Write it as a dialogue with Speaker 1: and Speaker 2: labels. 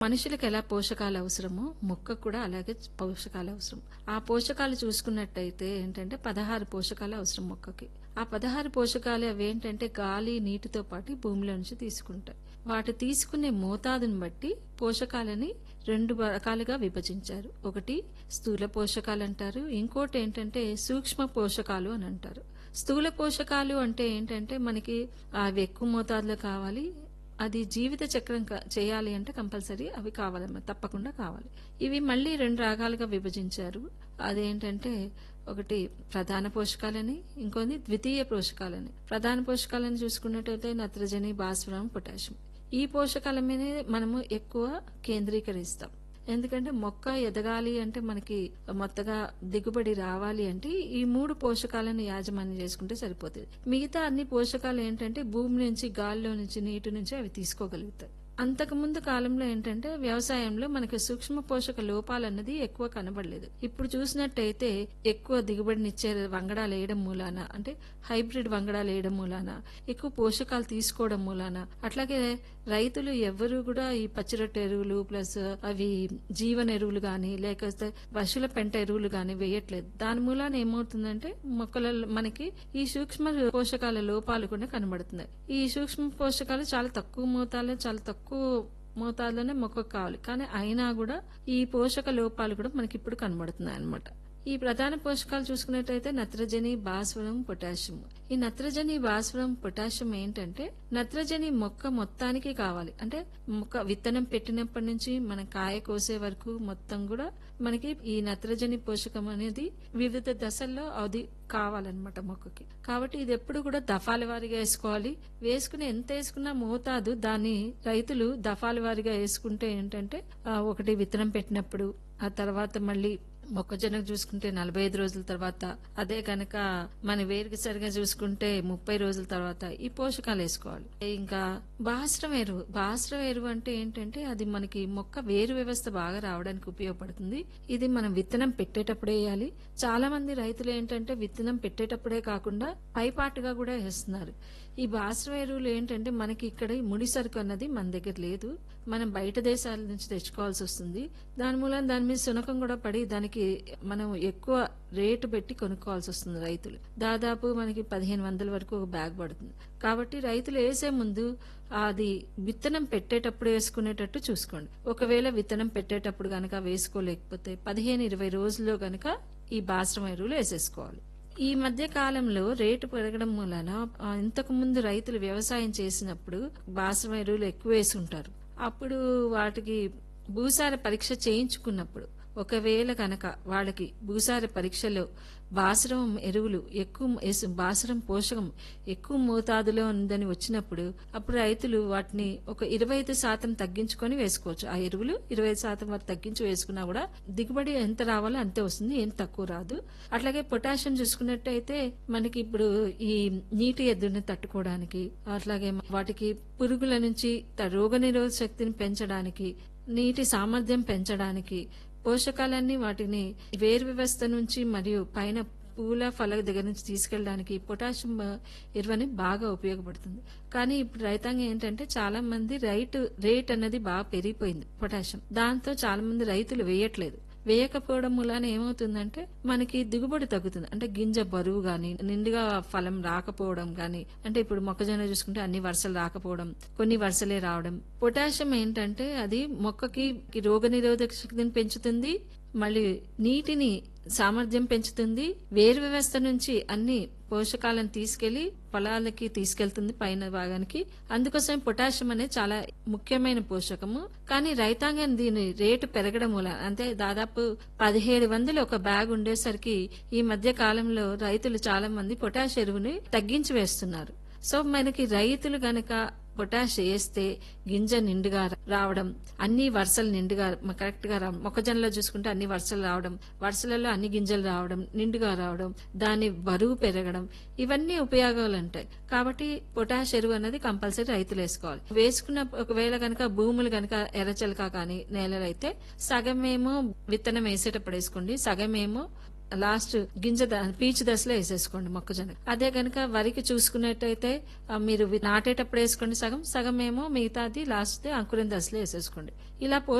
Speaker 1: మనుషులకు ఎలా పోషకాలు అవసరమో మొక్కకు కూడా అలాగే పోషకాలు అవసరం ఆ పోషకాలు చూసుకున్నట్టయితే ఏంటంటే పదహారు పోషకాలు అవసరం మొక్కకి ఆ పదహారు పోషకాలు అవి ఏంటంటే గాలి నీటితో పాటు భూమిలో నుంచి తీసుకుంటాయి వాటి తీసుకునే మోతాదుని బట్టి పోషకాలని రెండు రకాలుగా విభజించారు ఒకటి స్థూల పోషకాలు అంటారు ఇంకోటి ఏంటంటే సూక్ష్మ పోషకాలు అని అంటారు స్థూల పోషకాలు అంటే ఏంటంటే మనకి అవి ఎక్కువ మోతాదులో కావాలి అది జీవిత చక్రం క- చేయాలి అంటే కంపల్సరీ అవి కావాలన్నమాట తప్పకుండా కావాలి ఇవి మళ్ళీ రెండు రకాలుగా విభజించారు అదేంటంటే ఒకటి ప్రధాన పోషకాలని ఇంకొన్ని ద్వితీయ పోషకాలని ప్రధాన పోషకాలని చూసుకున్నట్టయితే నత్రజని భాస్వరం పొటాషియం ఈ పోషకాల మీద మనము ఎక్కువ కేంద్రీకరిస్తాం ఎందుకంటే మొక్క ఎదగాలి అంటే మనకి మొత్తగా దిగుబడి రావాలి అంటే ఈ మూడు పోషకాలను యాజమాన్యం చేసుకుంటే సరిపోతుంది మిగతా అన్ని పోషకాలు ఏంటంటే భూమి నుంచి గాలిలో నుంచి నీటి నుంచి అవి తీసుకోగలుగుతాయి అంతకుముందు కాలంలో ఏంటంటే వ్యవసాయంలో మనకి సూక్ష్మ పోషక లోపాలు అన్నది ఎక్కువ కనబడలేదు ఇప్పుడు చూసినట్టయితే ఎక్కువ దిగుబడినిచ్చే వంగడాలు వేయడం మూలాన అంటే హైబ్రిడ్ వంగడాలు వేయడం మూలాన ఎక్కువ పోషకాలు తీసుకోవడం మూలాన అట్లాగే రైతులు ఎవరు కూడా ఈ పచ్చిరొట్ట ఎరువులు ప్లస్ అవి జీవన ఎరువులు గాని లేకపోతే పశువుల పెంట ఎరువులు గాని వేయట్లేదు దాని మూలాన ఏమవుతుందంటే మొక్కల మనకి ఈ సూక్ష్మ పోషకాల లోపాలు కూడా కనబడుతున్నాయి ఈ సూక్ష్మ పోషకాలు చాలా తక్కువ మోతాదులో చాలా తక్కువ మోతాదులోనే మొక్కకు కావాలి కానీ అయినా కూడా ఈ పోషక లోపాలు కూడా మనకి ఇప్పుడు కనబడుతున్నాయి అన్నమాట ఈ ప్రధాన పోషకాలు చూసుకున్నట్టయితే నత్రజని భాస్వరం పొటాషియం ఈ నత్రజని భాస్వరం పొటాషియం ఏంటంటే నత్రజని మొక్క మొత్తానికి కావాలి అంటే మొక్క విత్తనం పెట్టినప్పటి నుంచి మన కాయ కోసే వరకు మొత్తం కూడా మనకి ఈ నత్రజని పోషకం అనేది వివిధ దశల్లో అది కావాలన్నమాట మొక్కకి కాబట్టి ఇది ఎప్పుడు కూడా దఫాల వారీగా వేసుకోవాలి వేసుకుని ఎంత వేసుకున్నా మోతాదు దాన్ని రైతులు దఫాల వారీగా వేసుకుంటే ఏంటంటే ఆ, ఒకటి విత్తనం పెట్టినప్పుడు ఆ తర్వాత మళ్ళీ మొక్కజొన్న చూసుకుంటే నలభై ఐదు రోజుల తర్వాత అదే కనుక మన వేరుకి సరిగా చూసుకుంటే ముప్పై రోజుల తర్వాత ఈ పోషకాలు వేసుకోవాలి ఇంకా బాస్రం ఎరువు బాస్రం ఎరువు అంటే ఏంటంటే అది మనకి మొక్క వేరు వ్యవస్థ బాగా రావడానికి ఉపయోగపడుతుంది ఇది మనం విత్తనం పెట్టేటప్పుడే వేయాలి చాలా మంది రైతులు ఏంటంటే విత్తనం పెట్టేటప్పుడే కాకుండా పైపాటుగా కూడా వేస్తున్నారు ఈ బాస్రం ఎరువులు ఏంటంటే మనకి ఇక్కడ ఈ ముడి సరుకు అన్నది మన దగ్గర లేదు మనం బయట దేశాల నుంచి తెచ్చుకోవాల్సి వస్తుంది దాని మూలం దాని మీద సునకం కూడా పడి దానికి మనం ఎక్కువ రేటు పెట్టి కొనుక్కోవాల్సి వస్తుంది రైతులు దాదాపు మనకి పదిహేను వందల వరకు ఒక బ్యాగ్ పడుతుంది కాబట్టి రైతులు వేసే ముందు అది విత్తనం పెట్టేటప్పుడు వేసుకునేటట్టు చూసుకోండి ఒకవేళ విత్తనం పెట్టేటప్పుడు గనక వేసుకోలేకపోతే పదిహేను ఇరవై రోజుల్లో గనక ఈ బాస్రం ఎరువులు వేసేసుకోవాలి ఈ మధ్య కాలంలో రేటు పెరగడం మూలన ఆ, ఇంతకు ముందు రైతులు వ్యవసాయం చేసినప్పుడు బాసరం ఎరువులు ఎక్కువ వేసి ఉంటారు అప్పుడు వాటికి భూసార పరీక్ష చేయించుకున్నప్పుడు ఒకవేళ కనుక వాళ్ళకి భూసార పరీక్షలో బాసరం ఎరువులు ఎక్కువ వేసి- బాసరం పోషకం ఎక్కువ మోతాదులో ఉందని వచ్చినప్పుడు అప్పుడు రైతులు వాటిని ఒక ఇరవై ఐదు శాతం తగ్గించుకొని వేసుకోవచ్చు ఆ ఎరువులు ఇరవై ఐదు శాతం వరకు తగ్గించి వేసుకున్నా కూడా దిగుబడి ఎంత రావాలో అంతే వస్తుంది ఏం తక్కువ రాదు అట్లాగే పొటాషియం చూసుకున్నట్టయితే మనకి ఇప్పుడు ఈ నీటి ఎద్దుని తట్టుకోవడానికి అట్లాగే వాటికి పురుగుల నుంచి త- రోగనిరోధక శక్తిని పెంచడానికి నీటి సామర్థ్యం పెంచడానికి పోషకాలన్నీ వాటిని వేరు వ్యవస్థ నుంచి మరియు పైన పూల ఫల దగ్గర నుంచి తీసుకెళ్ళడానికి పొటాషియం ఎరువని బాగా ఉపయోగపడుతుంది కానీ ఇప్పుడు రైతాంగం ఏంటంటే చాలా మంది రైతు రేట్ అన్నది బాగా పెరిగిపోయింది పొటాషియం దాంతో చాలా మంది రైతులు వేయట్లేదు వేయకపోవడం మూలాన ఏమవుతుందంటే మనకి దిగుబడి తగ్గుతుంది అంటే గింజ బరువు గాని నిండుగా ఫలం రాకపోవడం గాని అంటే ఇప్పుడు మొక్కజొన్న చూసుకుంటే అన్ని వరుసలు రాకపోవడం కొన్ని వరుసలే రావడం పొటాషియం ఏంటంటే అది మొక్కకి రోగ నిరోధక శక్తిని పెంచుతుంది మళ్ళీ నీటిని సామర్థ్యం పెంచుతుంది వేరు వ్యవస్థ నుంచి అన్ని పోషకాలను తీసుకెళ్లి పొలాలకి తీసుకెళ్తుంది పైన భాగానికి అందుకోసం పొటాషియం అనేది చాలా ముఖ్యమైన పోషకము కానీ రైతాంగం దీని రేటు పెరగడం వల్ల అంటే దాదాపు పదిహేడు వందలు ఒక బ్యాగ్ ఉండేసరికి ఈ మధ్య కాలంలో రైతులు చాలా మంది పొటాష్ ఎరువుని తగ్గించి వేస్తున్నారు సో మనకి రైతులు గనక పొటాష్ వేస్తే గింజ నిండుగా రావడం అన్ని వరుసలు నిండుగా కరెక్ట్ గా రావడం మొక్కజొన్నలో చూసుకుంటే అన్ని వరుసలు రావడం వరుసలలో అన్ని గింజలు రావడం నిండుగా రావడం దాని బరువు పెరగడం ఇవన్నీ ఉపయోగాలు ఉంటాయి కాబట్టి పొటాష్ ఎరువు అనేది కంపల్సరీ రైతులు వేసుకోవాలి వేసుకున్న ఒకవేళ గనక భూములు గనక ఎర్రచలక కానీ నేలలు అయితే సగమేమో విత్తనం వేసేటప్పుడు వేసుకోండి సగమేమో లాస్ట్ గింజ ద- పీచు దశలో వేసేసుకోండి మొక్కజొన్న అదే కనుక వరికి చూసుకున్నట్టయితే ఆ, మీరు వి- నాటేటప్పుడు వేసుకోండి సగం సగం ఏమో మిగతాది లాస్ట్ అంకురం దశలో వేసేసుకోండి ఇలా